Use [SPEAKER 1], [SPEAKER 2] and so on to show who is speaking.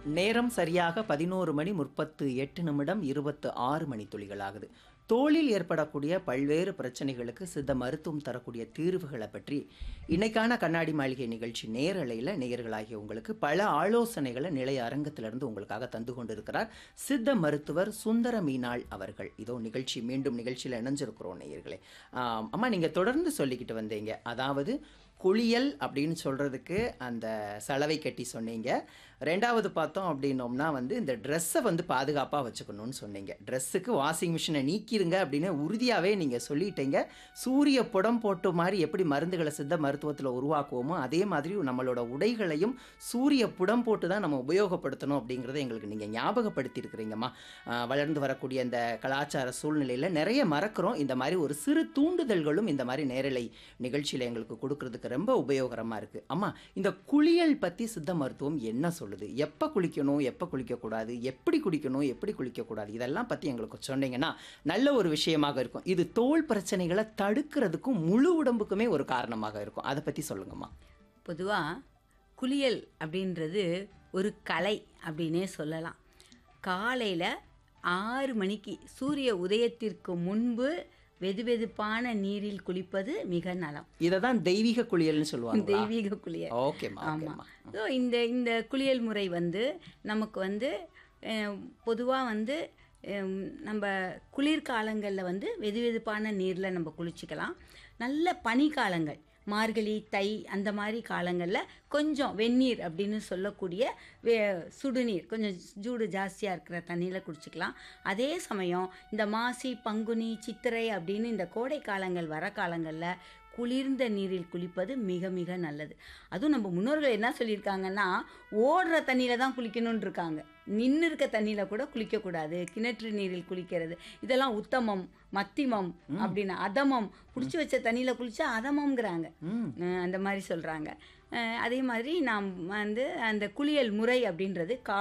[SPEAKER 1] நேரம் சரியாக பதினோரு மணி முப்பத்து எட்டு நிமிடம் இருபத்து ஆறு மணி துளிகள் ஆகுது தோளில் ஏற்படக்கூடிய பல்வேறு பிரச்சனைகளுக்கு சித்த மருத்துவம் தரக்கூடிய தீர்வுகளை பற்றி இன்னைக்கான கண்ணாடி மாளிகை நிகழ்ச்சி நேரலையில் நேயர்களாகிய உங்களுக்கு பல ஆலோசனைகளை நிலைய அரங்கத்திலிருந்து உங்களுக்காக தந்து கொண்டிருக்கிறார் சித்த மருத்துவர் சுந்தர மீனாள் அவர்கள் இதோ நிகழ்ச்சி மீண்டும் நிகழ்ச்சியில் இணைஞ்சிருக்கிறோம் நேயர்களே ஆம், அம்மா நீங்கள் தொடர்ந்து சொல்லிக்கிட்டு வந்தீங்க அதாவது குளியல் அப்படின்னு சொல்கிறதுக்கு அந்த சலவை கட்டி சொன்னீங்க ரெண்டாவது பார்த்தோம் அப்படின்னோம்னா வந்து இந்த ட்ரெஸ்ஸை வந்து பாதுகாப்பாக வச்சுக்கணும்னு சொன்னீங்க ட்ரெஸ்ஸுக்கு வாஷிங் மிஷினை நீக்கிருங்க அப்படின்னு உறுதியாகவே நீங்கள் சொல்லிட்டீங்க சூரிய புடம் போட்டு மாதிரி எப்படி மருந்துகளை சித்த மருத்துவத்தில் உருவாக்குவோமோ அதே மாதிரி நம்மளோட உடைகளையும் சூரிய புடம் போட்டு தான் நம்ம உபயோகப்படுத்தணும் அப்படிங்கிறத எங்களுக்கு நீங்கள் ஞாபகப்படுத்தியிருக்கிறீங்கம்மா ஆஹ் வளர்ந்து வரக்கூடிய இந்த கலாச்சார சூழ்நிலையில் நிறைய மறக்கிறோம் இந்த மாதிரி ஒரு சிறு தூண்டுதல்களும் இந்த மாதிரி நேரலை நிகழ்ச்சியில் எங்களுக்கு கொடுக்கறதுக்கு ரொம்ப உபயோகரமாக இருக்குது அம்மா இந்த குளியல் பற்றி சித்த மருத்துவம் என்ன சொல்லுது எப்போ குளிக்கணும் எப்போ குளிக்கக்கூடாது எப்படி குளிக்கணும் எப்படி குளிக்கக்கூடாது இதெல்லாம் பற்றி எங்களுக்கு சொன்னீங்கன்னா நல்ல ஒரு விஷயமாக இருக்கும் இது தோல் பிரச்சனைகளை தடுக்கிறதுக்கும் முழு உடம்புக்குமே ஒரு காரணமாக இருக்கும் அதை பற்றி சொல்லுங்கம்மா
[SPEAKER 2] பொதுவாக குளியல் அப்படின்றது ஒரு கலை அப்படின்னே சொல்லலாம் காலையில் ஆறு மணிக்கு சூரிய உதயத்திற்கு முன்பு வெதுவெதுப்பான நீரில் குளிப்பது மிக நலம்
[SPEAKER 1] இதை தான் தெய்வீக குளியல்னு சொல்லுவாங்க
[SPEAKER 2] தெய்வீக குளியல்
[SPEAKER 1] ஓகேம்மா
[SPEAKER 2] ஆமாம்
[SPEAKER 1] ஓகேம்மா
[SPEAKER 2] ஸோ இந்த இந்த குளியல் முறை வந்து நமக்கு வந்து பொதுவாக வந்து அஹ், நம்ம குளிர்காலங்களில் வந்து வெதுவெதுப்பான நீரில் நம்ம குளிச்சுக்கலாம் நல்ல பனிக்காலங்கள் மார்கழி தை அந்த மாதிரி காலங்களில் கொஞ்சம் வெந்நீர் அப்படின்னு சொல்லக்கூடிய வே சுடுநீர் கொஞ்சம் சூடு ஜாஸ்தியாக இருக்கிற தண்ணியில் குடிச்சிக்கலாம் அதே சமயம் இந்த மாசி பங்குனி சித்திரை அப்படின்னு இந்த கோடை காலங்கள் வர காலங்களில் குளிர்ந்த நீரில் குளிப்பது மிக மிக நல்லது அதுவும் நம்ம முன்னோர்கள் என்ன சொல்லியிருக்காங்கன்னா ஓடுற தண்ணியில் தான் குளிக்கணும்னு இருக்காங்க நின்று இருக்க தண்ணியில் கூட குளிக்கக்கூடாது கிணற்று நீரில் குளிக்கிறது இதெல்லாம் உத்தமம் மத்திமம் அப்படின்னு அதமம் பிடிச்சி வச்ச தண்ணியில் குளிச்சா அதமம்ங்கிறாங்க
[SPEAKER 1] ம்
[SPEAKER 2] அஹ் அந்த மாதிரி சொல்கிறாங்க அதே மாதிரி நாம் வந்து அந்த குளியல் முறை அப்படின்றது கா